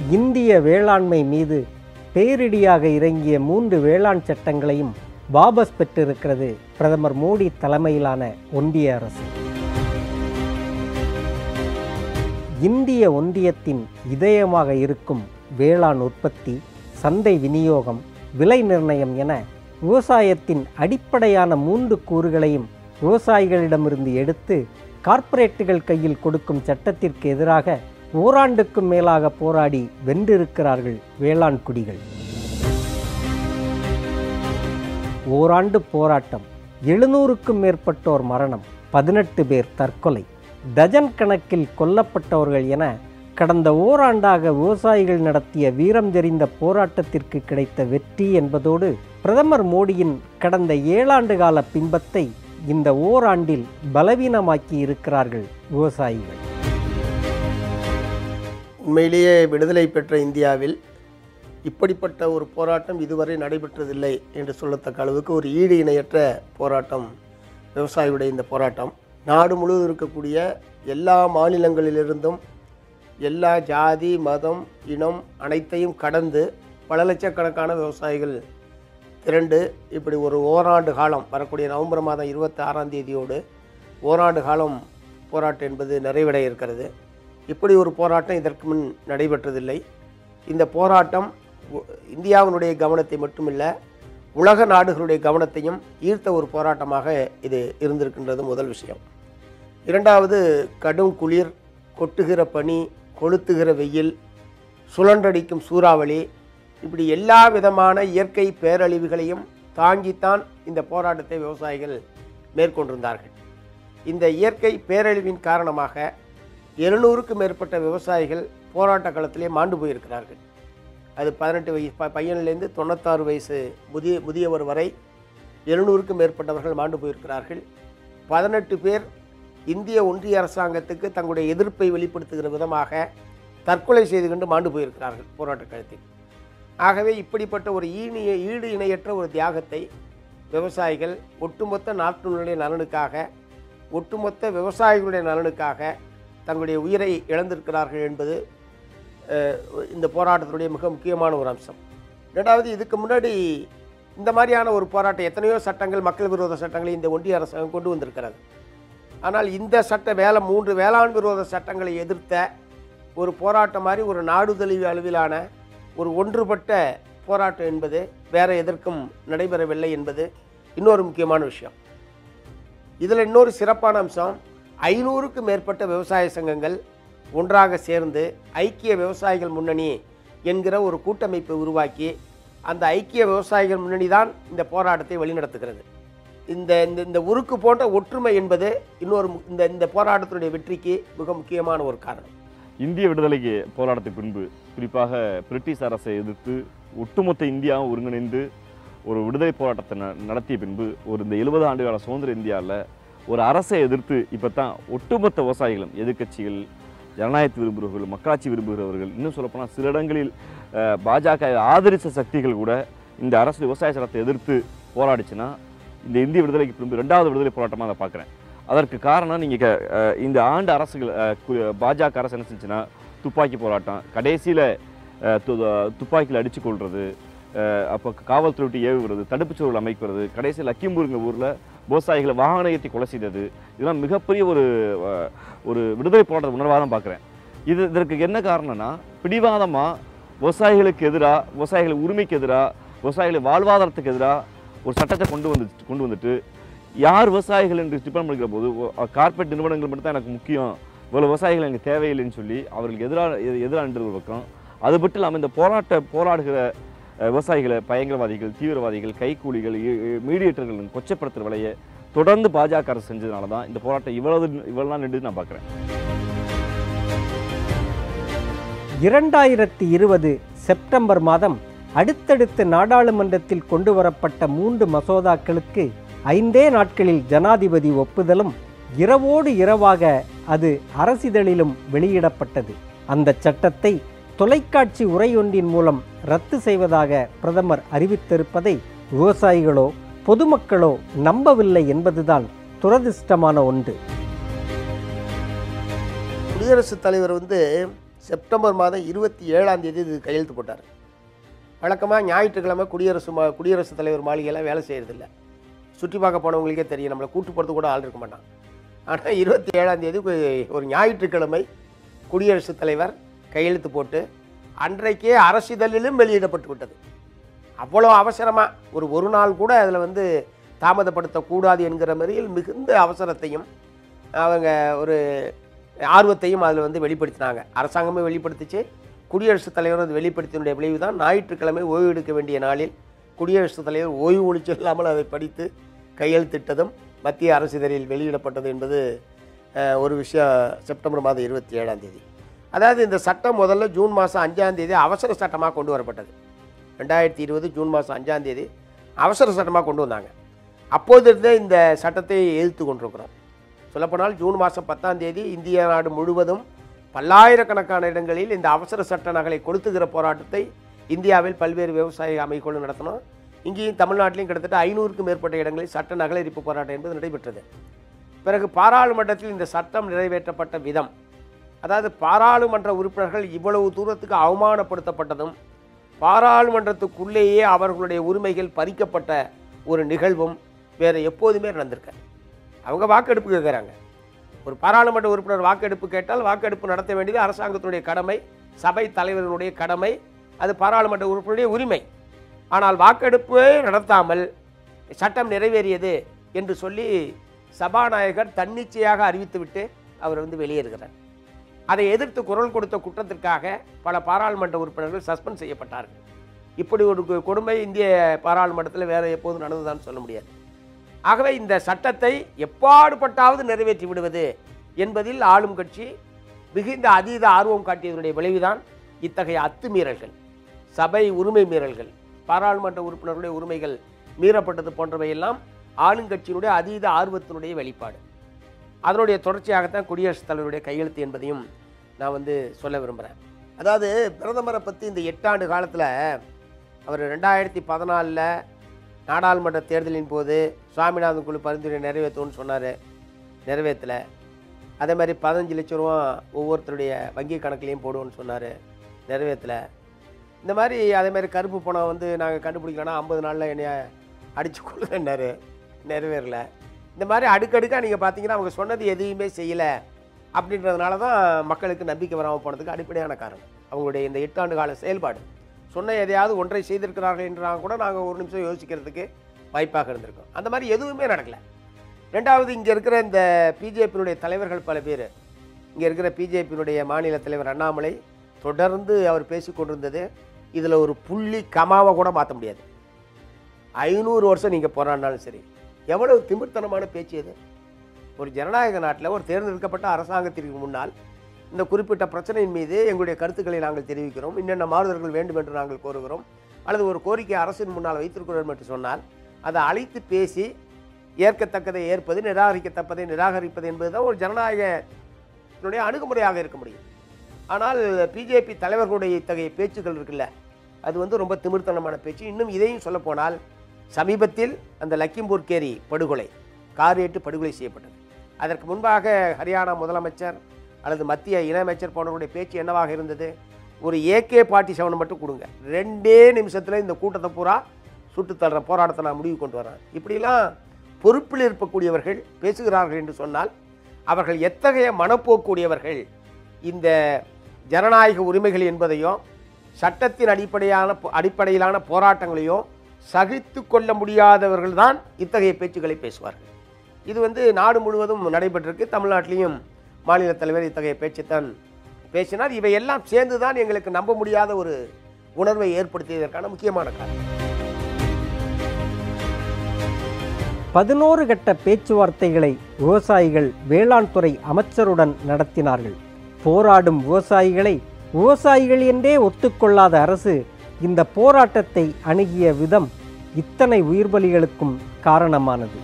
இந்திய வேளாண்மை மீது பேரிடியாக இறங்கிய மூன்று வேளாண் சட்டங்களையும் வாபஸ் பெற்றிருக்கிறது பிரதமர் மோடி தலைமையிலான ஒன்றிய அரசு இந்திய ஒன்றியத்தின் இதயமாக இருக்கும் வேளாண் உற்பத்தி சந்தை விநியோகம் விலை நிர்ணயம் என விவசாயத்தின் அடிப்படையான மூன்று கூறுகளையும் விவசாயிகளிடமிருந்து எடுத்து கார்ப்பரேட்டுகள் கையில் கொடுக்கும் சட்டத்திற்கு எதிராக ஓராண்டுக்கும் மேலாக போராடி வென்றிருக்கிறார்கள் வேளாண் குடிகள் ஓராண்டு போராட்டம் எழுநூறுக்கும் மேற்பட்டோர் மரணம் பதினெட்டு பேர் தற்கொலை டஜன் கணக்கில் கொல்லப்பட்டவர்கள் என கடந்த ஓராண்டாக விவசாயிகள் நடத்திய வீரம் தெரிந்த போராட்டத்திற்கு கிடைத்த வெற்றி என்பதோடு பிரதமர் மோடியின் கடந்த ஏழாண்டு கால பின்பத்தை இந்த ஓராண்டில் பலவீனமாக்கி இருக்கிறார்கள் விவசாயிகள் உண்மையிலேயே விடுதலை பெற்ற இந்தியாவில் இப்படிப்பட்ட ஒரு போராட்டம் இதுவரை நடைபெற்றதில்லை என்று சொல்லத்தக்க அளவுக்கு ஒரு ஈடு இணையற்ற போராட்டம் விவசாயியுடைய இந்த போராட்டம் நாடு முழுவதும் இருக்கக்கூடிய எல்லா மாநிலங்களிலிருந்தும் எல்லா ஜாதி மதம் இனம் அனைத்தையும் கடந்து பல லட்சக்கணக்கான விவசாயிகள் திரண்டு இப்படி ஒரு ஓராண்டு காலம் வரக்கூடிய நவம்பர் மாதம் இருபத்தி ஆறாம் தேதியோடு ஓராண்டு காலம் போராட்டம் என்பது நிறைவடைய இருக்கிறது இப்படி ஒரு போராட்டம் இதற்கு முன் நடைபெற்றதில்லை இந்த போராட்டம் உ- இந்தியாவினுடைய கவனத்தை மட்டுமில்ல உலக நாடுகளுடைய கவனத்தையும் ஈர்த்த ஒரு போராட்டமாக இது இருந்திருக்கின்றது முதல் விஷயம் இரண்டாவது கடும் குளிர் கொட்டுகிற பனி கொளுத்துகிற வெயில் சுழன்றடிக்கும் சூறாவளி இப்படி எல்லா விதமான இயற்கை பேரழிவுகளையும் தாங்கித்தான் இந்த போராட்டத்தை விவசாயிகள் மேற்கொண்டிருந்தார்கள் இந்த இயற்கை பேரழிவின் காரணமாக எழுநூறுக்கும் மேற்பட்ட விவசாயிகள் போராட்ட களத்திலே மாண்டு போயிருக்கிறார்கள் அது பதினெட்டு வயசு ப பையன்லேருந்து தொண்ணூத்தாறு வயசு முதிய முதியவர் வரை எழுநூறுக்கும் மேற்பட்டவர்கள் மாண்டு போயிருக்கிறார்கள் பதினெட்டு பேர் இந்திய ஒன்றிய அரசாங்கத்துக்கு தங்களுடைய எதிர்ப்பை வெளிப்படுத்துகிற விதமாக தற்கொலை செய்து கொண்டு மாண்டு போயிருக்கிறார்கள் போராட்ட களத்தில் ஆகவே இப்படிப்பட்ட ஒரு ஈணிய ஈடு இணையற்ற ஒரு தியாகத்தை விவசாயிகள் ஒட்டுமொத்த நாட்டினுடைய நலனுக்காக ஒட்டுமொத்த விவசாயிகளுடைய நலனுக்காக தங்களுடைய உயிரை இழந்திருக்கிறார்கள் என்பது அஹ், இந்த போராட்டத்தினுடைய மிக முக்கியமான ஒரு அம்சம் ரெண்டாவது இதுக்கு முன்னாடி இந்த மாதிரியான ஒரு போராட்டம் எத்தனையோ சட்டங்கள் மக்கள் விரோத சட்டங்களை இந்த ஒன்றிய அரசாங்கம் கொண்டு வந்திருக்கிறது ஆனால் இந்த சட்ட வேலை மூன்று வேளாண் விரோத சட்டங்களை எதிர்த்த ஒரு போராட்டம் மாதிரி ஒரு நாடு தழுவிய அளவிலான ஒரு ஒன்றுபட்ட போராட்டம் என்பது வேற எதற்கும் நடைபெறவில்லை என்பது இன்னொரு முக்கியமான விஷயம் இதில் இன்னொரு சிறப்பான அம்சம் ஐநூறுக்கும் மேற்பட்ட விவசாய சங்கங்கள் ஒன்றாக சேர்ந்து ஐக்கிய விவசாயிகள் முன்னணி என்கிற ஒரு கூட்டமைப்பை உருவாக்கி அந்த ஐக்கிய விவசாயிகள் முன்னணி தான் இந்த போராட்டத்தை வழிநடத்துகிறது இந்த இந்த இந்த உருக்கு போன்ற ஒற்றுமை என்பது இன்னொரு மு- இந்த இந்த போராட்டத்தினுடைய வெற்றிக்கு மிக முக்கியமான ஒரு காரணம் இந்திய விடுதலைக்கு போராட்டத்துக்கு பின்பு குறிப்பாக பிரிட்டிஷ் அரசை எதிர்த்து ஒட்டுமொத்த இந்தியாவும் ஒருங்கிணைந்து ஒரு விடுதலை போராட்டத்தை ந- நடத்திய பின்பு ஒரு இந்த எழுபது ஆண்டு கால சுதந்திர இந்தியாவில் ஒரு அரசை எதிர்த்து இப்போ தான் ஒட்டுமொத்த விவசாயிகளும் எதிர்க்கட்சிகள் ஜனநாயகத்தை விரும்புகிறவர்கள் மக்களாட்சி விரும்புகிறவர்கள் இன்னும் சொல்லப்போனால் சில இடங்களில் அஹ், பாஜக ஆதரித்த சக்திகள் கூட இந்த அரசு விவசாய சட்டத்தை எதிர்த்து போராடிச்சுன்னா இந்த இந்திய விடுதலைக்கு பின்பு ரெண்டாவது விடுதலை போராட்டமாக அதை பார்க்குறேன் அதற்கு காரணம் நீங்கள் இந்த ஆண்டு அரசுகள் அஹ், கு- பாஜக அரசு என்ன செஞ்சுன்னா துப்பாக்கி போராட்டம் கடைசியில் துப்பாக்கியில் அடித்து கொள்வது அப்போ காவல்துறை விட்டு ஏவுகிறது தடுப்புச் சுவர்கள் அமைக்கிறது கடைசியில் லக்கிம்பூருங்க ஊரில் விவசாயிகளை வாகன ஏற்றி கொலை செய்தது இதெல்லாம் மிகப்பெரிய ஒரு அஹ், ஒரு விடுதலை போராட்ட உணர்வாக தான் பார்க்குறேன் இது இதற்கு என்ன காரணம்னா பிடிவாதமாக விவசாயிகளுக்கு எதிராக விவசாயிகள் உரிமைக்கு எதிராக விவசாயிகள் வாழ்வாதாரத்துக்கு எதிராக ஒரு சட்டத்தை கொண்டு வந்து கொண்டு வந்துட்டு யார் விவசாயிகள் என்று டிபெண்ட் பண்ணிக்கிற போது கார்ப்பரேட் நிறுவனங்கள் மட்டும் தான் எனக்கு முக்கியம் இவ்வளோ விவசாயிகள் எனக்கு தேவையில்லைன்னு சொல்லி அவர்களுக்கு எதிராக எதிராக நின்று ஒரு பக்கம் அது மட்டும் இல்லாமல் இந்த போராட்ட போராடுகிற அஹ், விவசாயிகளை பயங்கரவாதிகள் தீவிரவாதிகள் கைக்கூலிகள் மீடியேட்டர்கள் கொச்சப்படுத்துகிற வேலையை தொடர்ந்து பாஜக அரசு செஞ்சதுனால தான் இந்த போராட்டம் இவ்வளவு இவ்வளவு நாள் நின்று நான் பார்க்குறேன் இரண்டாயிரத்தி இருபது செப்டம்பர் மாதம் அடுத்தடுத்து நாடாளுமன்றத்தில் கொண்டு வரப்பட்ட மூன்று மசோதாக்களுக்கு ஐந்தே நாட்களில் ஜனாதிபதி ஒப்புதலும் இரவோடு இரவாக அது அரசிதழிலும் வெளியிடப்பட்டது அந்த சட்டத்தை தொலைக்காட்சி உரையொன்றின் மூலம் ரத்து செய்வதாக பிரதமர் அறிவித்திருப்பதை விவசாயிகளோ பொதுமக்களோ நம்பவில்லை என்பதுதான் துரதிர்ஷ்டமான ஒன்று குடியரசுத் தலைவர் வந்து செப்டம்பர் மாதம் இருபத்தி ஏழாம் தேதி இது கையெழுத்து போட்டார் வழக்கமாக ஞாயிற்றுக்கிழமை குடியரசு மா குடியரசுத் தலைவர் மாளிகையெல்லாம் வேலை செய்கிறதில்ல சுற்றி பார்க்க போனவங்களுக்கே தெரியும் நம்மளை கூட்டு போகிறது கூட ஆள் இருக்க மாட்டான் ஆனால் இருபத்தி ஏழாம் தேதி கு- ஒரு ஞாயிற்றுக்கிழமை குடியரசுத் தலைவர் கையெழுத்து போட்டு அன்றைக்கே அரசிதழிலும் வெளியிடப்பட்டு விட்டது அவ்வளோ அவசரமாக ஒரு ஒரு நாள் கூட அதில் வந்து தாமதப்படுத்தக்கூடாது என்கிற முறையில் மிகுந்த அவசரத்தையும் அவங்க ஒரு ஆர்வத்தையும் அதில் வந்து வெளிப்படுத்தினாங்க அரசாங்கமே வெளிப்படுத்திச்சு குடியரசுத் தலைவர் அது வெளிப்படுத்தினுடைய விளைவு தான் ஞாயிற்றுக்கிழமை ஓய்வு எடுக்க வேண்டிய நாளில் குடியரசுத் தலைவர் ஓய்வு ஒழிச்சு இல்லாமல் அதை படித்து கையெழுத்திட்டதும் மத்திய அரசிதழில் வெளியிடப்பட்டது என்பது அஹ், ஒரு விஷயம் செப்டம்பர் மாதம் இருபத்தி ஏழாம் தேதி அதாவது இந்த சட்டம் முதல்ல ஜூன் மாதம் அஞ்சாம் தேதி அவசர சட்டமாக கொண்டு வரப்பட்டது ரெண்டாயிரத்தி இருபது ஜூன் மாதம் அஞ்சாம் தேதி அவசர சட்டமாக கொண்டு வந்தாங்க அப்போதிருந்தே இந்த சட்டத்தை எதிர்த்து கொண்டிருக்கிறோம் சொல்லப்போனால் ஜூன் மாதம் பத்தாம் தேதி இந்திய நாடு முழுவதும் பல்லாயிரக்கணக்கான இடங்களில் இந்த அவசர சட்ட நகலை கொளுத்துகிற போராட்டத்தை இந்தியாவில் பல்வேறு விவசாய அமைப்புகள் நடத்தினோம் இங்கேயும் தமிழ்நாட்டிலையும் கிட்டத்தட்ட ஐநூறுக்கும் மேற்பட்ட இடங்களில் சட்ட நகலரிப்பு போராட்டம் என்பது நடைபெற்றது பிறகு பாராளுமன்றத்தில் இந்த சட்டம் நிறைவேற்றப்பட்ட விதம் அதாவது பாராளுமன்ற உறுப்பினர்கள் இவ்வளவு தூரத்துக்கு அவமானப்படுத்தப்பட்டதும் பாராளுமன்றத்துக்குள்ளேயே அவர்களுடைய உரிமைகள் பறிக்கப்பட்ட ஒரு நிகழ்வும் வேறு எப்போதுமே நடந்திருக்க அவங்க வாக்கெடுப்பு கேட்குறாங்க ஒரு பாராளுமன்ற உறுப்பினர் வாக்கெடுப்பு கேட்டால் வாக்கெடுப்பு நடத்த வேண்டியது அரசாங்கத்தினுடைய கடமை சபை தலைவர்களுடைய கடமை அது பாராளுமன்ற உறுப்பினருடைய உரிமை ஆனால் வாக்கெடுப்பே நடத்தாமல் சட்டம் நிறைவேறியது என்று சொல்லி சபாநாயகர் தன்னிச்சையாக அறிவித்துவிட்டு அவர் வந்து வெளியேறுகிறார் அதை எதிர்த்து குரல் கொடுத்த குற்றத்திற்காக பல பாராளுமன்ற உறுப்பினர்கள் சஸ்பெண்ட் செய்யப்பட்டார்கள் இப்படி ஒரு கு- கொடுமை இந்திய பாராளுமன்றத்தில் வேற எப்போதும் நடந்ததான்னு சொல்ல முடியாது ஆகவே இந்த சட்டத்தை எப்பாடுபட்டாவது நிறைவேற்றி விடுவது என்பதில் ஆளும் கட்சி மிகுந்த அதீத ஆர்வம் காட்டியதனுடைய விளைவுதான் இத்தகைய அத்துமீறல்கள் சபை உரிமை மீறல்கள் பாராளுமன்ற உறுப்பினர்களுடைய உரிமைகள் மீறப்பட்டது போன்றவையெல்லாம் ஆளுங்கட்சியினுடைய அதீத ஆர்வத்தினுடைய வெளிப்பாடு அதனுடைய தொடர்ச்சியாகத்தான் குடியரசுத் தலைவருடைய கையெழுத்து என்பதையும் நான் வந்து சொல்ல விரும்புகிறேன் அதாவது பிரதமரை பற்றி இந்த எட்டாண்டு காலத்தில் அவர் ரெண்டாயிரத்தி பதினாலில் நாடாளுமன்ற தேர்தலின் போது சுவாமிநாதன் குழு பரிந்துரை நிறைவேற்றும்னு சொன்னார் நிறைவேற்றலை அதே மாதிரி பதினஞ்சு லட்ச ரூபா ஒவ்வொருத்தருடைய வங்கி கணக்குலையும் போடுவோன்னு சொன்னார் நிறைவேற்றலை இந்த மாதிரி அதே மாதிரி கருப்பு பணம் வந்து நாங்கள் கண்டுபிடிக்கலன்னா ஐம்பது நாளில் என்னைய அடிச்சு கொள்ளுங்கன்னாரு நிறைவேறல இந்த மாதிரி அடுக்கடுக்காக நீங்கள் பார்த்தீங்கன்னா அவங்க சொன்னது எதையுமே செய்யலை அப்படின்றதுனால தான் மக்களுக்கு நம்பிக்கை வராமல் போனதுக்கு அடிப்படையான காரணம் அவங்களுடைய இந்த எட்டாண்டு கால செயல்பாடு சொன்ன எதையாவது ஒன்றை செய்திருக்கிறார்கள் என்றாங்க கூட நாங்கள் ஒரு நிமிஷம் யோசிக்கிறதுக்கு வாய்ப்பாக இருந்திருக்கோம் அந்த மாதிரி எதுவுமே நடக்கலை ரெண்டாவது இங்கே இருக்கிற இந்த பிஜேபியினுடைய தலைவர்கள் பல பேர் இங்கே இருக்கிற பிஜேபியினுடைய மாநில தலைவர் அண்ணாமலை தொடர்ந்து அவர் பேசிக் கொண்டிருந்தது இதில் ஒரு புள்ளி கமாவை கூட மாற்ற முடியாது ஐநூறு வருஷம் நீங்கள் போராடினாலும் சரி எவ்வளவு திமிர்த்தனமான பேச்சு இது ஒரு ஜனநாயக நாட்டில் ஒரு தேர்ந்தெடுக்கப்பட்ட அரசாங்கத்திற்கு முன்னால் இந்த குறிப்பிட்ட பிரச்சனையின் மீது எங்களுடைய கருத்துக்களை நாங்கள் தெரிவிக்கிறோம் என்னென்ன மாறுதல்கள் வேண்டும் என்று நாங்கள் கோருகிறோம் அல்லது ஒரு கோரிக்கை அரசின் முன்னால் வைத்திருக்கிறோம் என்று சொன்னால் அதை அழைத்து பேசி ஏற்கத்தக்கதை ஏற்பது நிராகரிக்கத்தக்கதை நிராகரிப்பது என்பதுதான் ஒரு ஜனநாயகத்தினுடைய அணுகுமுறையாக இருக்க முடியும் ஆனால் பிஜேபி தலைவர்களுடைய இத்தகைய பேச்சுக்கள் இருக்குல்ல அது வந்து ரொம்ப திமிர்த்தனமான பேச்சு இன்னும் இதையும் சொல்லப்போனால் சமீபத்தில் அந்த லக்கிம்பூர் கேரி படுகொலை கார் ஏட்டு படுகொலை செய்யப்பட்டது அதற்கு முன்பாக ஹரியானா முதலமைச்சர் அல்லது மத்திய இணையமைச்சர் போன்றவருடைய பேச்சு என்னவாக இருந்தது ஒரு ஏகே பார்ட்டி செவன் மட்டும் கொடுங்க ரெண்டே நிமிஷத்தில் இந்த கூட்டத்தை பூரா சுட்டு தள்ளுற போராட்டத்தை நான் முடிவு கொண்டு வரேன் இப்படிலாம் பொறுப்பில் இருக்கக்கூடியவர்கள் பேசுகிறார்கள் என்று சொன்னால் அவர்கள் எத்தகைய மனப்போக்குடையவர்கள் இந்த ஜனநாயக உரிமைகள் என்பதையும் சட்டத்தின் அடிப்படையான அடிப்படையிலான போராட்டங்களையும் சகித்து கொள்ள முடியாதவர்கள் தான் இத்தகைய பேச்சுக்களை பேசுவார்கள் இது வந்து நாடு முழுவதும் நடைபெற்றிருக்கு தமிழ்நாட்டிலையும் மாநில தலைவர் இத்தகைய பேச்சைத்தான் பேசினார் இவையெல்லாம் சேர்ந்து தான் எங்களுக்கு நம்ப முடியாத ஒரு உணர்வை ஏற்படுத்தியதற்கான முக்கியமான காரணம் பதினோரு கட்ட பேச்சுவார்த்தைகளை விவசாயிகள் வேளாண் துறை அமைச்சருடன் நடத்தினார்கள் போராடும் விவசாயிகளை விவசாயிகள் என்றே ஒத்துக்கொள்ளாத அரசு இந்த போராட்டத்தை அணுகிய விதம் இத்தனை உயிர்பலிகளுக்கும் காரணமானது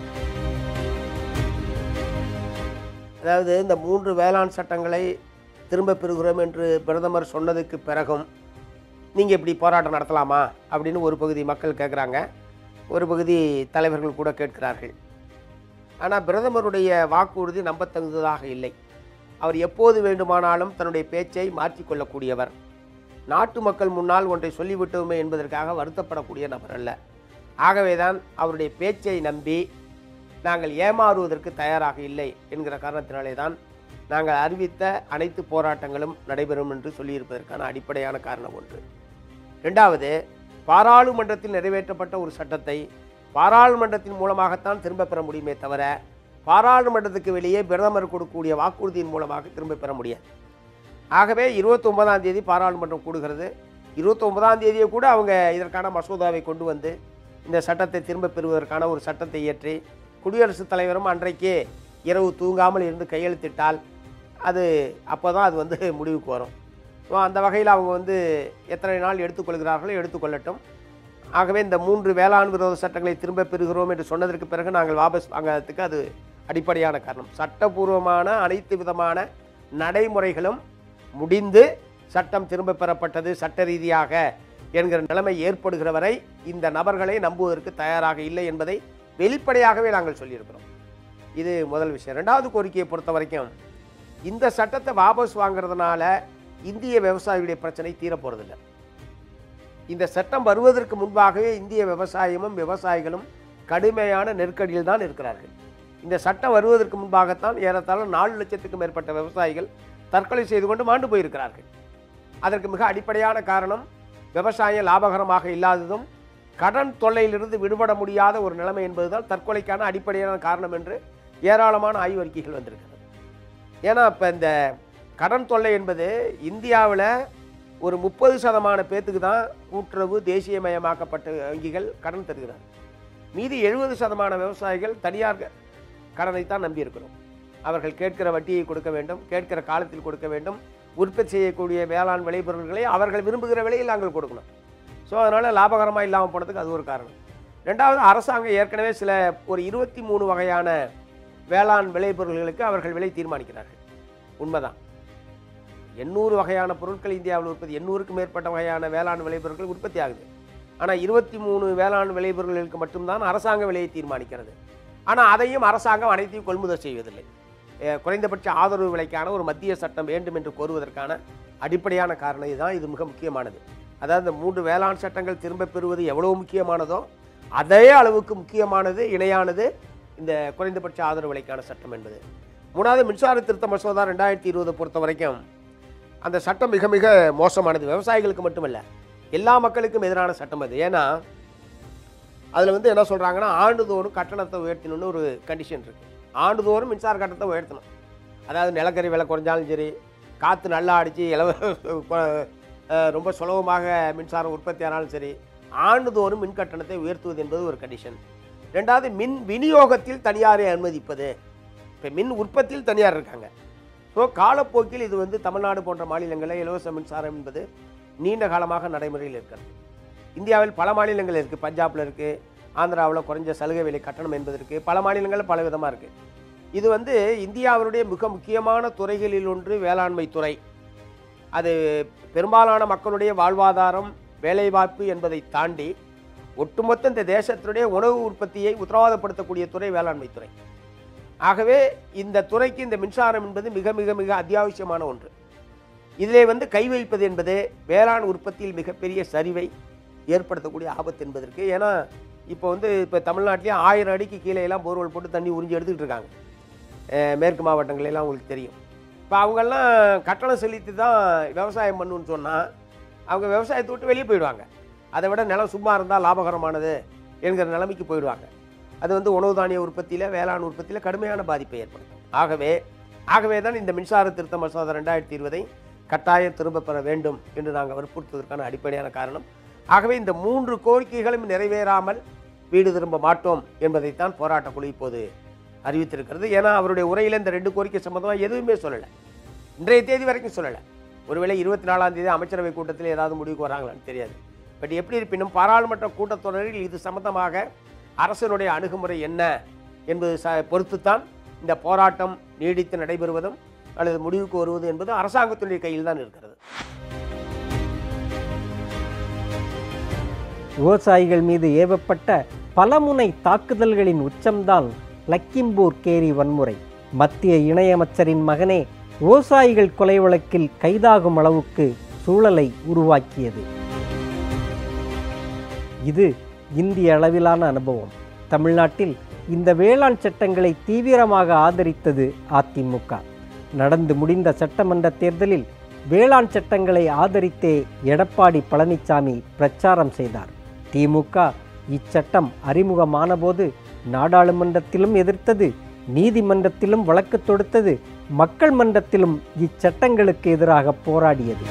அதாவது இந்த மூன்று வேளாண் சட்டங்களை திரும்ப பெறுகிறோம் என்று பிரதமர் சொன்னதுக்கு பிறகும் நீங்கள் இப்படி போராட்டம் நடத்தலாமா அப்படின்னு ஒரு பகுதி மக்கள் கேட்குறாங்க ஒரு பகுதி தலைவர்கள் கூட கேட்கிறார்கள் ஆனால் பிரதமருடைய வாக்குறுதி நம்பத்தகுந்ததாக இல்லை அவர் எப்போது வேண்டுமானாலும் தன்னுடைய பேச்சை மாற்றிக்கொள்ளக்கூடியவர் நாட்டு மக்கள் முன்னால் ஒன்றை சொல்லிவிட்டோமே என்பதற்காக வருத்தப்படக்கூடிய நபர் அல்ல ஆகவேதான் அவருடைய பேச்சை நம்பி நாங்கள் ஏமாறுவதற்கு தயாராக இல்லை என்கிற காரணத்தினாலே தான் நாங்கள் அறிவித்த அனைத்து போராட்டங்களும் நடைபெறும் என்று சொல்லியிருப்பதற்கான அடிப்படையான காரணம் ஒன்று ரெண்டாவது பாராளுமன்றத்தில் நிறைவேற்றப்பட்ட ஒரு சட்டத்தை பாராளுமன்றத்தின் மூலமாகத்தான் திரும்ப பெற முடியுமே தவிர பாராளுமன்றத்துக்கு வெளியே பிரதமர் கொடுக்கக்கூடிய வாக்குறுதியின் மூலமாக திரும்ப பெற முடியாது ஆகவே இருபத்தொன்பதாம் தேதி பாராளுமன்றம் கூடுகிறது இருபத்தொன்பதாம் தேதியை கூட அவங்க இதற்கான மசோதாவை கொண்டு வந்து இந்த சட்டத்தை திரும்ப பெறுவதற்கான ஒரு சட்டத்தை இயற்றி குடியரசுத் தலைவரும் அன்றைக்கே இரவு தூங்காமல் இருந்து கையெழுத்திட்டால் அது அப்போ தான் அது வந்து முடிவுக்கு வரும் ஸோ அந்த வகையில் அவங்க வந்து எத்தனை நாள் எடுத்துக்கொள்கிறார்களோ எடுத்துக்கொள்ளட்டும் ஆகவே இந்த மூன்று வேளாண் விரோத சட்டங்களை திரும்ப பெறுகிறோம் என்று சொன்னதற்கு பிறகு நாங்கள் வாபஸ் வாங்காததுக்கு அது அடிப்படையான காரணம் சட்டபூர்வமான அனைத்து விதமான நடைமுறைகளும் முடிந்து சட்டம் திரும்ப பெறப்பட்டது சட்ட ரீதியாக என்கிற நிலைமை ஏற்படுகிற வரை இந்த நபர்களை நம்புவதற்கு தயாராக இல்லை என்பதை வெளிப்படையாகவே நாங்கள் சொல்லியிருக்கிறோம் இது முதல் விஷயம் ரெண்டாவது கோரிக்கையை பொறுத்த வரைக்கும் இந்த சட்டத்தை வாபஸ் வாங்குறதுனால இந்திய விவசாயிகளுடைய பிரச்சனை தீரப் போறதில்லை இந்த சட்டம் வருவதற்கு முன்பாகவே இந்திய விவசாயமும் விவசாயிகளும் கடுமையான நெருக்கடியில் தான் இருக்கிறார்கள் இந்த சட்டம் வருவதற்கு முன்பாகத்தான் ஏறத்தாழ நாலு லட்சத்துக்கும் மேற்பட்ட விவசாயிகள் தற்கொலை செய்து கொண்டு மாண்டு போயிருக்கிறார்கள் அதற்கு மிக அடிப்படையான காரணம் விவசாயம் லாபகரமாக இல்லாததும் கடன் தொல்லையிலிருந்து விடுபட முடியாத ஒரு நிலைமை என்பதுதான் தற்கொலைக்கான அடிப்படையான காரணம் என்று ஏராளமான ஆய்வறிக்கைகள் வந்திருக்கிறது ஏன்னா இப்போ இந்த கடன் தொல்லை என்பது இந்தியாவில் ஒரு முப்பது சதமான பேத்துக்கு தான் கூட்டுறவு தேசியமயமாக்கப்பட்ட வங்கிகள் கடன் தருகிறார் மீதி எழுபது சதமான விவசாயிகள் தனியார் கடனைத்தான் நம்பியிருக்கிறோம் அவர்கள் கேட்கிற வட்டியை கொடுக்க வேண்டும் கேட்கிற காலத்தில் கொடுக்க வேண்டும் உற்பத்தி செய்யக்கூடிய வேளாண் விளைபொருள்களை அவர்கள் விரும்புகிற விலையில் நாங்கள் கொடுக்கணும் ஸோ அதனால் லாபகரமாக இல்லாமல் போனதுக்கு அது ஒரு காரணம் ரெண்டாவது அரசாங்கம் ஏற்கனவே சில ஒரு இருபத்தி மூணு வகையான வேளாண் விளைபொருள்களுக்கு அவர்கள் விலை தீர்மானிக்கிறார்கள் உண்மைதான் எண்ணூறு வகையான பொருட்கள் இந்தியாவில் உற்பத்தி எண்ணூறுக்கும் மேற்பட்ட வகையான வேளாண் விளைபொருட்கள் உற்பத்தி ஆகுது ஆனால் இருபத்தி மூணு வேளாண் விளைபொருள்களுக்கு மட்டும்தான் அரசாங்க விலையை தீர்மானிக்கிறது ஆனால் அதையும் அரசாங்கம் அனைத்தையும் கொள்முதல் செய்வதில்லை அஹ் குறைந்தபட்ச ஆதரவு விலைக்கான ஒரு மத்திய சட்டம் வேண்டும் என்று கோருவதற்கான அடிப்படையான காரணம் இதுதான் இது மிக முக்கியமானது அதாவது இந்த மூன்று வேளாண் சட்டங்கள் திரும்ப பெறுவது எவ்வளவு முக்கியமானதோ அதே அளவுக்கு முக்கியமானது இணையானது இந்த குறைந்தபட்ச ஆதரவு விலைக்கான சட்டம் என்பது மூணாவது மின்சார திருத்த மசோதா ரெண்டாயிரத்தி இருபதை பொறுத்த வரைக்கும் அந்த சட்டம் மிக மிக மோசமானது விவசாயிகளுக்கு மட்டுமல்ல எல்லா மக்களுக்கும் எதிரான சட்டம் அது ஏன்னா அதில் வந்து என்ன சொல்கிறாங்கன்னா ஆண்டுதோறும் கட்டணத்தை உயர்த்தணும்னு ஒரு கண்டிஷன் இருக்குது ஆண்டுதோறும் மின்சார கட்டணத்தை உயர்த்தணும் அதாவது நிலக்கரி விலை குறைஞ்சாலும் சரி காற்று நல்லா அடித்து இலவ அஹ் ரொம்ப சுலபமாக மின்சாரம் உற்பத்தி ஆனாலும் சரி ஆண்டுதோறும் மின் கட்டணத்தை உயர்த்துவது என்பது ஒரு கண்டிஷன் ரெண்டாவது மின் விநியோகத்தில் தனியாரை அனுமதிப்பது இப்போ மின் உற்பத்தியில் தனியார் இருக்காங்க ஸோ காலப்போக்கில் இது வந்து தமிழ்நாடு போன்ற மாநிலங்களில் இலவச மின்சாரம் என்பது நீண்ட காலமாக நடைமுறையில் இருக்கிறது இந்தியாவில் பல மாநிலங்கள் இருக்குது பஞ்சாபில் இருக்குது ஆந்திராவில் குறைஞ்ச சலுகை விலை கட்டணம் என்பது இருக்குது பல மாநிலங்களில் பல விதமாக இருக்குது இது வந்து இந்தியாவினுடைய மிக முக்கியமான துறைகளில் ஒன்று வேளாண்மை துறை அது பெரும்பாலான மக்களுடைய வாழ்வாதாரம் வேலைவாய்ப்பு என்பதை தாண்டி ஒட்டுமொத்த இந்த தேசத்தினுடைய உணவு உற்பத்தியை உத்தரவாதப்படுத்தக்கூடிய துறை வேளாண்மை துறை ஆகவே இந்த துறைக்கு இந்த மின்சாரம் என்பது மிக மிக மிக அத்தியாவசியமான ஒன்று இதிலே வந்து கை வைப்பது என்பது வேளாண் உற்பத்தியில் மிகப்பெரிய சரிவை ஏற்படுத்தக்கூடிய ஆபத்து என்பதற்கு ஏன்னா இப்போ வந்து இப்போ தமிழ்நாட்டிலேயே ஆயிரம் அடிக்கு கீழே எல்லாம் போர்வெல் போட்டு தண்ணி உறிஞ்சி எடுத்துக்கிட்டு இருக்காங்க அஹ் மேற்கு மாவட்டங்கள் எல்லாம் உங்களுக்கு தெரியும் இப்போ அவங்கெல்லாம் கட்டணம் செலுத்தி தான் விவசாயம் பண்ணுன்னு சொன்னால் அவங்க விவசாயத்தை விட்டு வெளியே போயிடுவாங்க அதை விட நிலம் சும்மா இருந்தால் லாபகரமானது என்கிற நிலைமைக்கு போயிடுவாங்க அது வந்து உணவு தானிய உற்பத்தியில் வேளாண் உற்பத்தியில் கடுமையான பாதிப்பை ஏற்படுத்தும் ஆகவே ஆகவே தான் இந்த மின்சார திருத்த மசோதா ரெண்டாயிரத்தி இருபதை கட்டாயம் திரும்ப பெற வேண்டும் என்று நாங்கள் வற்புறுத்துவதற்கான அடிப்படையான காரணம் ஆகவே இந்த மூன்று கோரிக்கைகளும் நிறைவேறாமல் வீடு திரும்ப மாட்டோம் என்பதைத்தான் போராட்டக் குழு இப்போது அறிவித்திருக்கிறது ஏன்னா அவருடைய உரையில் இந்த ரெண்டு கோரிக்கை சம்பந்தமாக எதுவுமே சொல்லலை இன்றைய தேதி வரைக்கும் சொல்லலை ஒருவேளை இருபத்தி நாலாம் தேதி அமைச்சரவை கூட்டத்தில் ஏதாவது முடிவுக்கு வராங்களான்னு தெரியாது பட் எப்படி இருப்பினும் பாராளுமன்ற கூட்டத்தொடரில் இது சம்பந்தமாக அரசனுடைய அணுகுமுறை என்ன என்பது ச பொறுத்துத்தான் இந்த போராட்டம் நீடித்து நடைபெறுவதும் அல்லது முடிவுக்கு வருவது என்பது அரசாங்கத்தினுடைய கையில் தான் இருக்கிறது விவசாயிகள் மீது ஏவப்பட்ட பலமுனை தாக்குதல்களின் உச்சம்தான் லக்கிம்பூர் கேரி வன்முறை மத்திய இணையமைச்சரின் மகனே விவசாயிகள் கொலை வழக்கில் கைதாகும் அளவுக்கு சூழலை உருவாக்கியது இது இந்திய அளவிலான அனுபவம் தமிழ்நாட்டில் இந்த வேளாண் சட்டங்களை தீவிரமாக ஆதரித்தது அதிமுக நடந்து முடிந்த சட்டமன்ற தேர்தலில் வேளாண் சட்டங்களை ஆதரித்தே எடப்பாடி பழனிசாமி பிரச்சாரம் செய்தார் திமுக இச்சட்டம் அறிமுகமானபோது நாடாளுமன்றத்திலும் எதிர்த்தது நீதிமன்றத்திலும் வழக்கு தொடுத்தது மக்கள் மன்றத்திலும் இச்சட்டங்களுக்கு எதிராக போராடியது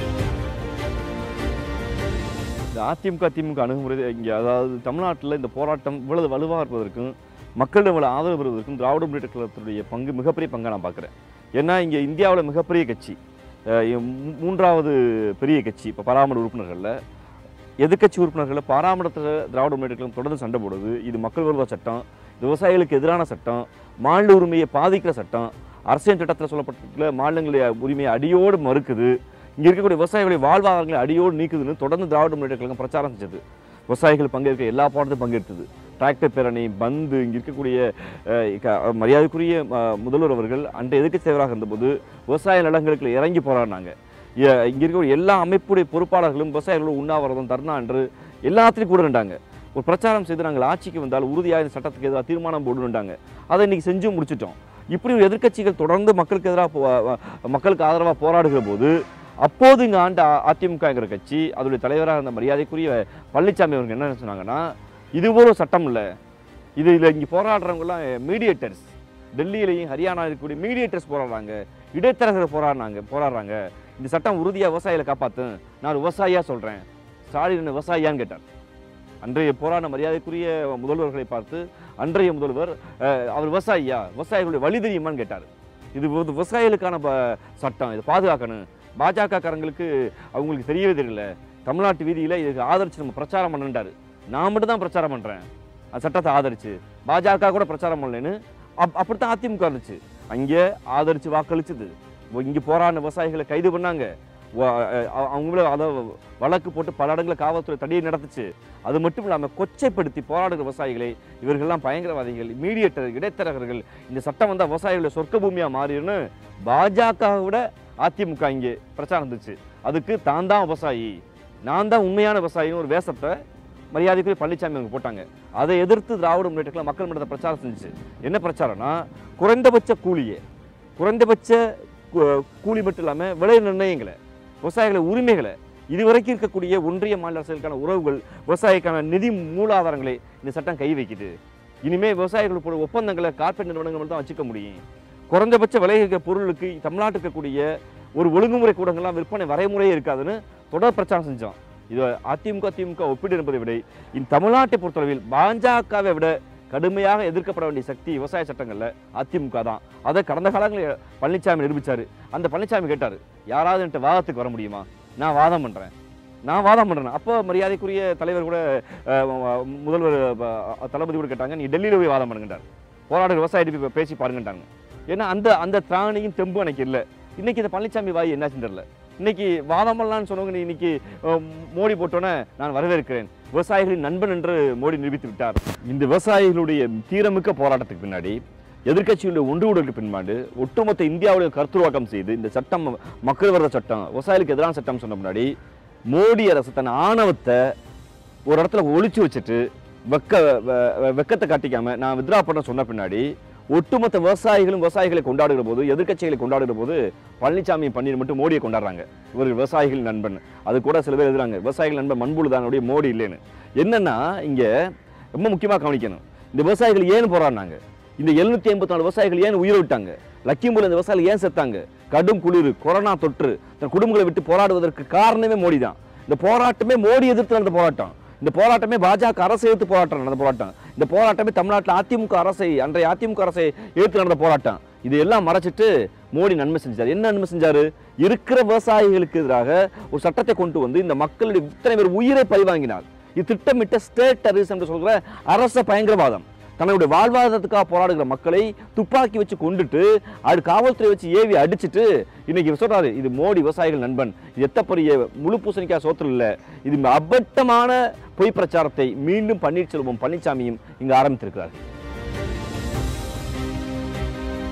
இந்த அதிமுக திமுக அணுகுமுறை இங்கே அதாவது தமிழ்நாட்டில் இந்த போராட்டம் இவ்வளவு வலுவாக இருப்பதற்கும் மக்களிடம் இவ்வளவு ஆதரவு பெறுவதற்கும் திராவிட முன்னேற்ற கழகத்துடைய பங்கு மிகப்பெரிய பங்காக நான் பார்க்குறேன் ஏன்னா இங்கே இந்தியாவில் மிகப்பெரிய கட்சி அஹ் இ- மூ- மூன்றாவது பெரிய கட்சி இப்போ பாராளுமன்ற உறுப்பினர்களில் எதிர்க்கட்சி உறுப்பினர்களில் பாராமரத்தில் திராவிட முன்னேற்ற கழகம் தொடர்ந்து சண்டை போடுது இது மக்கள் விரோத சட்டம் இது விவசாயிகளுக்கு எதிரான சட்டம் மாநில உரிமையை பாதிக்கிற சட்டம் அரசியல் சட்டத்தில் சொல்லப்பட்டுள்ள மாநிலங்களுடைய உரிமையை அடியோடு மறுக்குது இங்கே இருக்கக்கூடிய விவசாயிகளுடைய வாழ்வாதாரங்களை அடியோடு நீக்குதுன்னு தொடர்ந்து திராவிட முன்னேற்ற கழகம் பிரச்சாரம் செஞ்சது விவசாயிகள் பங்கேற்க எல்லா போராட்டத்தையும் பங்கேற்றது டிராக்டர் பேரணி பந்து இங்கே இருக்கக்கூடிய அஹ், க- மரியாதைக்குரிய அஹ், முதல்வர் அவர்கள் அன்றைய எதிர்க்கட்சி தலைவராக இருந்தபோது விவசாய நலங்களுக்கு இறங்கி போராடினாங்க இ- இங்க இருக்கக்கூடிய எல்லா அமைப்புடைய பொறுப்பாளர்களும் விவசாயிகளோட உண்ணாவிரதம் தர்ணா என்று எல்லாத்திலையும் கூட நின்றாங்க ஒரு பிரச்சாரம் செய்து நாங்கள் ஆட்சிக்கு வந்தால் உறுதியாக இந்த சட்டத்துக்கு எதிராக தீர்மானம் போடுன்றாங்க அதை இன்னைக்கு செஞ்சு முடிச்சிட்டோம் இப்படி ஒரு எதிர்க்கட்சிகள் தொடர்ந்து மக்களுக்கு எதிராக போ- அஹ் மக்களுக்கு ஆதரவாக போராடுகிற போது அப்போது இங்கே ஆண்ட அ- அதிமுகங்கிற கட்சி அதோடைய தலைவராக இருந்த மரியாதைக்குரிய பழனிசாமி அவர்கள் என்ன சொன்னாங்கன்னா இது போல சட்டம் இல்லை இது இதில் இங்கே போராடுறவங்கலாம் மீடியேட்டர்ஸ் டெல்லியிலையும் ஹரியானா இருக்கக்கூடிய மீடியேட்டர்ஸ் போராடுறாங்க இடைத்தரகர் போராடினாங்க போராடுறாங்க இந்த சட்டம் உறுதியாக விவசாயிகளை காப்பாற்றும் நான் விவசாயியாக சொல்கிறேன் ஸ்டாலின் என்ன விவசாயியான்னு கேட்டார் அன்றைய போராட மரியாதைக்குரிய முதல்வர்களை பார்த்து அன்றைய முதல்வர் அஹ், அவர் விவசாயியா விவசாயிகளுடைய வழி தெரியுமான்னு கேட்டார் இது ஒரு விவசாயிகளுக்கான ப- சட்டம் இதை பாதுகாக்கணும் பாஜக காரங்களுக்கு அவங்களுக்கு தெரியவே தெரியல தமிழ்நாட்டு வீதியில் இதுக்கு ஆதரிச்சு நம்ம பிரச்சாரம் பண்ணுன்றாரு நான் மட்டும் தான் பிரச்சாரம் பண்ணுறேன் அந்த சட்டத்தை ஆதரிச்சு பாஜக கூட பிரச்சாரம் பண்ணலன்னு அப் அப்படித்தான் அதிமுக இருந்துச்சு அங்கே ஆதரிச்சு வாக்களிச்சுது இங்கே போராடின விவசாயிகளை கைது பண்ணாங்க வ- அஹ் அவங்கள அதை வழக்கு போட்டு பல இடங்களில் காவல்துறை தடியை நடத்துச்சு அது மட்டும் இல்லாமல் கொச்சைப்படுத்தி போராடுகிற விவசாயிகளை இவர்கள்லாம் பயங்கரவாதிகள் மீடியேட்டர் இடைத்தரகர்கள் இந்த சட்டம் வந்தால் விவசாயிகளுடைய சொர்க்க பூமியாக மாறிடுன்னு பாஜகவை விட அதிமுக இங்கே பிரச்சாரம் இருந்துச்சு அதுக்கு தான் தான் விவசாயி நான் தான் உண்மையான விவசாயின்னு ஒரு வேஷத்தை மரியாதைக்குரிய பழனிசாமி அவங்க போட்டாங்க அதை எதிர்த்து திராவிட முன்னேற்ற கழகம் மக்கள் மன்றத்தை பிரச்சாரம் செஞ்சுச்சு என்ன பிரச்சாரம்னா குறைந்தபட்ச கூலியை குறைந்தபட்ச கூ- கூலி மட்டும் இல்லாமல் விலை நிர்ணயங்களை விவசாயிகளை உரிமைகளை இதுவரைக்கும் இருக்கக்கூடிய ஒன்றிய மாநில அரசுகளுக்கான உறவுகள் விவசாயிக்கான நிதி மூலாதாரங்களை இந்த சட்டம் கை வைக்குது இனிமே விவசாயிகள் போட ஒப்பந்தங்களை கார்ப்பரேட் நிறுவனங்கள் மட்டும் தான் வச்சுக்க முடியும் குறைந்தபட்ச விலை இருக்கிற பொருளுக்கு தமிழ்நாட்டுக்கு இருக்கக்கூடிய ஒரு ஒழுங்குமுறை கூடங்கள்லாம் விற்பனை வரைமுறையே இருக்காதுன்னு தொடர் பிரச்சாரம் செஞ்சோம் இது அதிமுக திமுக ஒப்பீடு என்பதை விட இந்த தமிழ்நாட்டை பொறுத்தளவில் பாஜகவை விட கடுமையாக எதிர்க்கப்பட வேண்டிய சக்தி விவசாய சட்டங்கள்ல அதிமுக தான் அதை கடந்த காலங்களில் பழனிசாமி நிரூபிச்சாரு அந்த பழனிசாமி கேட்டார் யாராவது என்கிட்ட வாதத்துக்கு வர முடியுமா நான் வாதம் பண்றேன் நான் வாதம் பண்றேன் அப்போ மரியாதைக்குரிய தலைவர் கூட அஹ், முதல்வர் அஹ், தளபதி கூட கேட்டாங்க நீ டெல்லியில் போய் வாதம் பண்ணுங்கட்டார் போராடுற விவசாயிட்டு போய் பேசி பாருங்கட்டாங்க ஏன்னா அந்த அந்த திராணியும் தெம்பு எனக்கு இல்லை இன்னைக்கு இந்த பழனிசாமி வாய் என்னாச்சுன்னு தெரியல இன்னைக்கு வாதமெல்லாம் சொன்னவங்க நீ இன்னைக்கு அஹ், மோடி போட்டோன்னே நான் வரவேற்கிறேன் விவசாயிகளின் நண்பன் என்று மோடி நிரூபித்து விட்டார் இந்த விவசாயிகளுடைய தீரமிக்க போராட்டத்துக்கு பின்னாடி எதிர்க்கட்சியுடைய ஒன்றுகூடலுக்கு பின்பாடு ஒட்டுமொத்த இந்தியாவுடைய கருத்துருவாக்கம் செய்து இந்த சட்டம் மக்கள் விரோத சட்டம் விவசாயிகளுக்கு எதிரான சட்டம் சொன்ன முன்னாடி மோடி அரசு தன் ஆணவத்தை ஒரு இடத்துல ஒளிச்சு வச்சுட்டு வெக்க வெ- வெ- வெக்கத்தை காட்டிக்காம நான் வித்ரா பண்ண சொன்ன பின்னாடி ஒட்டுமொத்த விவசாயிகளும் விவசாயிகளை கொண்டாடுகிற போது எதிர்க்கட்சிகளை கொண்டாடுகிற போது பழனிசாமி பன்னீர் மட்டும் மோடியை கொண்டாடுறாங்க இவர்கள் விவசாயிகள் நண்பன் அது கூட சில பேர் எழுதுறாங்க விவசாயிகள் நண்பன் மண்புழுதானுடைய மோடி இல்லைன்னு என்னன்னா இங்க ரொம்ப முக்கியமா கவனிக்கணும் இந்த விவசாயிகள் ஏன் போராடினாங்க இந்த எழுநூத்தி ஐம்பத்தி நாலு விவசாயிகள் ஏன் உயிரை விட்டாங்க லக்கிம்பூர்ல இந்த விவசாயிகள் ஏன் செத்தாங்க கடும் குளிர் கொரோனா தொற்று தன் குடும்பங்களை விட்டு போராடுவதற்கு காரணமே மோடி தான் இந்த போராட்டமே மோடி எதிர்த்து நடந்த போராட்டம் இந்த போராட்டமே பாஜக அரசை எதிர்த்து போராட்டம் நடந்த போராட்டம் இந்த போராட்டமே தமிழ்நாட்டில் அதிமுக அரசை அன்றைய அதிமுக அரசை எதிர்த்து நடந்த போராட்டம் இது எல்லாம் மறைச்சிட்டு மோடி நன்மை செஞ்சார் என்ன நன்மை செஞ்சாரு இருக்கிற விவசாயிகளுக்கு எதிராக ஒரு சட்டத்தை கொண்டு வந்து இந்த மக்களுடைய இத்தனை பேர் உயிரை பழிவாங்கினார் இது திட்டமிட்ட ஸ்டேட் டெரரிசம் என்று சொல்கிற அரச பயங்கரவாதம் தன்னுடைய வாழ்வாதாரத்துக்காக போராடுகிற மக்களை துப்பாக்கி வச்சு கொண்டுட்டு அது காவல்துறை வச்சு ஏவி அடிச்சிட்டு இன்னைக்கு சொல்றாரு இது மோடி விவசாயிகள் நண்பன் இது எத்த பெரிய முழு பூசணிக்காய் சோத்துல இல்ல இது அபட்டமான பொய் பிரச்சாரத்தை மீண்டும் பன்னீர்செல்வம் பழனிசாமியும் இங்கு ஆரம்பித்திருக்கிறார்கள்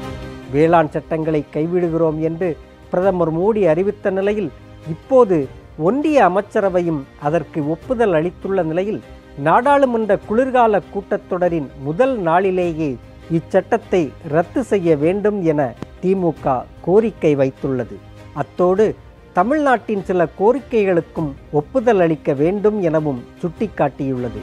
வேளாண் சட்டங்களை கைவிடுகிறோம் என்று பிரதமர் மோடி அறிவித்த நிலையில் இப்போது ஒன்றிய அமைச்சரவையும் அதற்கு ஒப்புதல் அளித்துள்ள நிலையில் நாடாளுமன்ற குளிர்கால கூட்டத்தொடரின் முதல் நாளிலேயே இச்சட்டத்தை ரத்து செய்ய வேண்டும் என திமுக கோரிக்கை வைத்துள்ளது அத்தோடு தமிழ்நாட்டின் சில கோரிக்கைகளுக்கும் ஒப்புதல் அளிக்க வேண்டும் எனவும் சுட்டிக்காட்டியுள்ளது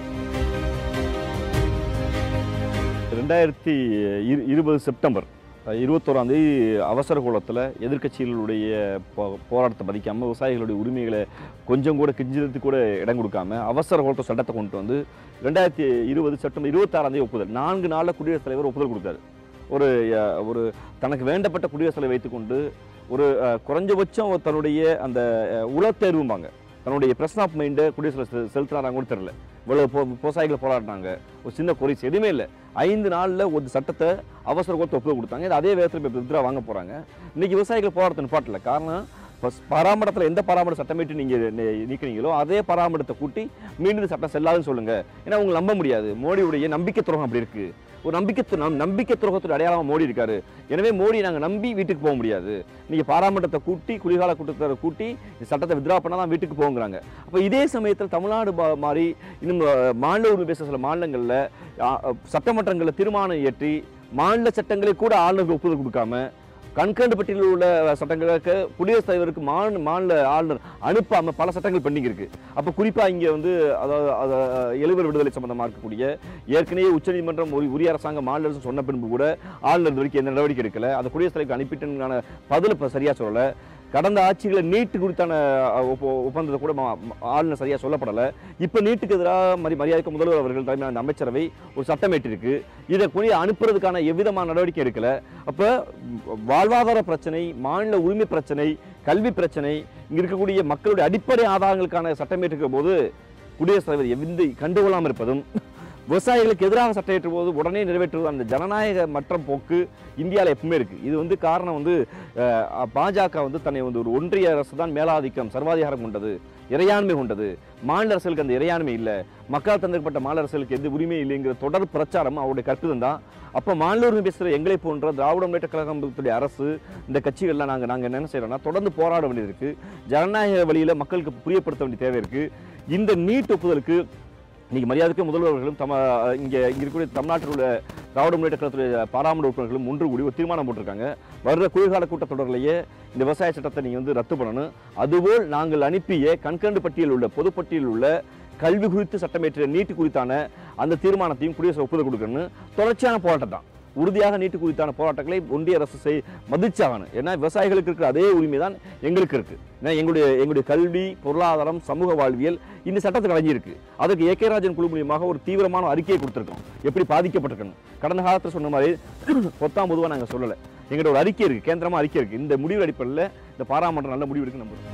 ரெண்டாயிரத்தி இரு இருபது செப்டம்பர் அஹ், இருபத்தோராம் தேதி அவசர கோலத்தில் எதிர்க்கட்சிகளுடைய போ- போராட்டத்தை மதிக்காமல் விவசாயிகளுடைய உரிமைகளை கொஞ்சம் கூட கிஞ்சிறதுக்கு கூட இடம் கொடுக்காம அவசர கோலத்தை சட்டத்தை கொண்டு வந்து ரெண்டாயிரத்தி இருபது செப்டம்பர் இருபத்தாறாம் தேதி ஒப்புதல் நான்கு நாளில் குடியரசுத் தலைவர் ஒப்புதல் கொடுத்தாரு ஒரு அஹ், ஒரு தனக்கு வேண்டப்பட்ட குடியரசுத் தலைவர் வைத்துக்கொண்டு ஒரு அஹ், குறைஞ்சபட்சம் தன்னுடைய அந்த அஹ், உளத்தேர்வும்பாங்க தன்னுடைய பிரஸ் ஆஃப் மைண்டை குடியரசுத் தலைவர் செலுத்தினாராங்க கூட தெரியல இவ்வளவு போ விவசாயிகளை போராடினாங்க ஒரு சின்ன குறிச்சு எதுவுமே இல்லை ஐந்து நாளில் ஒரு சட்டத்தை அவசர கோலத்தை ஒப்புதல் கொடுத்தாங்க இது அதே வேகத்தில் இப்போ வித்ரா வாங்க போகிறாங்க இன்னைக்கு விவசாயிகள் போராட்டத்தை நிப்பாட்டல காரணம் இப்போ பராமரத்தில் எந்த பராமர சட்டமேட்டு நீங்கள் நீக்கிறீங்களோ அதே பராமரத்தை கூட்டி மீண்டும் இந்த சட்டம் செல்லாதுன்னு சொல்லுங்க ஏன்னா உங்களை நம்ப முடியாது மோடியுடைய நம்பிக்கை துரோகம் அப்படி இருக்கு ஒரு நம்பிக்கை து- நம் நம்பிக்கை துரோகத்தோட அடையாளமாக மோடி இருக்காரு எனவே மோடி நாங்கள் நம்பி வீட்டுக்கு போக முடியாது நீங்கள் பாராமட்டத்தை கூட்டி குளிர்கால கூட்டத்தை கூட்டி இந்த சட்டத்தை வித்ரா பண்ணால் தான் வீட்டுக்கு போங்கிறாங்க அப்போ இதே சமயத்தில் தமிழ்நாடு பா- மாதிரி இன்னும் அஹ், மாநில உரிமை பேச சில மாநிலங்களில் சட்டமன்றங்களில் தீர்மானம் இயற்றி மாநில சட்டங்களை கூட ஆளுநருக்கு ஒப்புதல் கொடுக்காம கண்கண்டு பட்டியலில் உள்ள சட்டங்களுக்கு குடியரசுத் தலைவருக்கு மாநில மாநில ஆளுநர் அனுப்பாம பல சட்டங்கள் பெண்டிங் இருக்கு அப்போ குறிப்பா இங்க வந்து அதாவது அத- எழுவர் விடுதலை சம்பந்தமா இருக்கக்கூடிய ஏற்கனவே உச்சநீதிமன்றம் ஒரு உரிய அரசாங்க மாநில அரசு சொன்ன பின்பு கூட ஆளுநர் இது வரைக்கும் எந்த நடவடிக்கை எடுக்கல அந்த குடியரசுத் தலைவருக்கு அனுப்பிட்டதுக்கான பதில் இப்போ சரியா சொல்லல கடந்த ஆட்சிகளை நீட்டு குறித்தான அஹ், ஒப்ப- ஒப்பந்தத்தை கூட மா- மா- ஆளுநர் சரியா சொல்லப்படல இப்போ நீட்டுக்கு எதிராக மரி மரியாதைக்கு முதல்வர் அவர்கள் தலைமையிலான அந்த அமைச்சரவை ஒரு சட்டம் ஏற்றிருக்கு இதை கொண்டு அனுப்புறதுக்கான எவ்விதமான நடவடிக்கை எடுக்கல அப்போ வாழ்வாதார பிரச்சனை மாநில உரிமை பிரச்சனை கல்வி பிரச்சனை இங்க இருக்கக்கூடிய மக்களுடைய அடிப்படை ஆதாரங்களுக்கான சட்டம் ஏற்றுக்கிற போது குடியரசுத் தலைவர் எந்த கண்டுகொள்ளாமல் இருப்பதும் விவசாயிகளுக்கு எதிராக சட்டம் ஏற்றும் போது உடனே நிறைவேற்றுவது அந்த ஜனநாயக மற்ற போக்கு இந்தியாவில் எப்பவுமே இருக்கு இது வந்து காரணம் வந்து அஹ், பாஜக வந்து தன்னை வந்து ஒரு ஒன்றிய அரசு தான் மேலாதிக்கம் சர்வாதிகாரம் கொண்டது இறையாண்மை கொண்டது மாநில அரசுகளுக்கு அந்த இறையாண்மை இல்லை மக்கள் தந்திருக்கப்பட்ட மாநில அரசுகளுக்கு எந்த உரிமை இல்லைங்கிற தொடர் பிரச்சாரம் அவருடைய கருத்து தான் அப்போ மாநில உரிமை பேசுகிற எங்களை போன்ற திராவிட முன்னேற்ற கழகத்துடைய அரசு இந்த கட்சிகள்லாம் நாங்கள் நாங்கள் என்ன செய்யறோம்னா தொடர்ந்து போராட வேண்டியது இருக்கு ஜனநாயக வழியில் மக்களுக்கு புரியப்படுத்த வேண்டிய தேவை இருக்கு இந்த நீட் ஒப்புதலுக்கு இன்னைக்கு மரியாதைக்கு முதல்வர்களும் தம இங்கே இங்கே இருக்கக்கூடிய தமிழ்நாட்டில் உள்ள திராவிட முன்னேற்ற கழகத்துடைய பாராளுமன்ற உறுப்பினர்களும் ஒன்று கூடி ஒரு தீர்மானம் போட்டிருக்காங்க வர்ற குளிர்கால கூட்டத்தொடரிலேயே இந்த விவசாய சட்டத்தை நீங்கள் வந்து ரத்து பண்ணணும் அதுபோல் நாங்கள் அனுப்பிய கண்கண்டு பட்டியலில் உள்ள பொதுப்பட்டியலில் உள்ள கல்வி குறித்து சட்டமேற்றிய நீட்டு குறித்தான அந்த தீர்மானத்தையும் குடியரசு ஒப்புதல் கொடுக்கணும்னு தொடர்ச்சியான போராட்டம் தான் உறுதியாக நீட்டு குறித்தான போராட்டங்களை ஒன்றிய அரசு செய் மதிச்சாகணும் ஏன்னா விவசாயிகளுக்கு இருக்கிற அதே உரிமை தான் எங்களுக்கு இருக்கு ஏன்னா எங்களுடைய எங்களுடைய கல்வி பொருளாதாரம் சமூக வாழ்வியல் இந்த சட்டத்துக்கு அடங்கியிருக்கு அதுக்கு ஏ கே ராஜன் குழு மூலியமாக ஒரு தீவிரமான அறிக்கையை கொடுத்துருக்கோம் எப்படி பாதிக்கப்பட்டிருக்கணும் கடந்த காலத்தில் சொன்ன மாதிரி பொத்தாம் பொதுவாக நாங்கள் சொல்லலை எங்களோட ஒரு அறிக்கை இருக்கு கேந்திரமா அறிக்கை இருக்கு இந்த முடிவு அடிப்படையில் இந்த பாராமன்றம் நல்ல முடிவு இருக்கு நம்புறோம்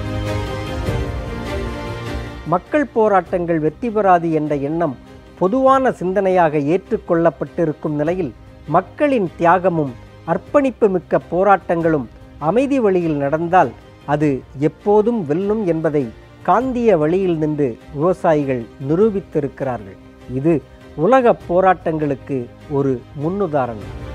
மக்கள் போராட்டங்கள் வெற்றி பெறாது என்ற எண்ணம் பொதுவான சிந்தனையாக ஏற்றுக்கொள்ளப்பட்டிருக்கும் நிலையில் மக்களின் தியாகமும் அர்ப்பணிப்பு மிக்க போராட்டங்களும் அமைதி வழியில் நடந்தால் அது எப்போதும் வெல்லும் என்பதை காந்திய வழியில் நின்று விவசாயிகள் நிரூபித்திருக்கிறார்கள் இது உலக போராட்டங்களுக்கு ஒரு முன்னுதாரணம்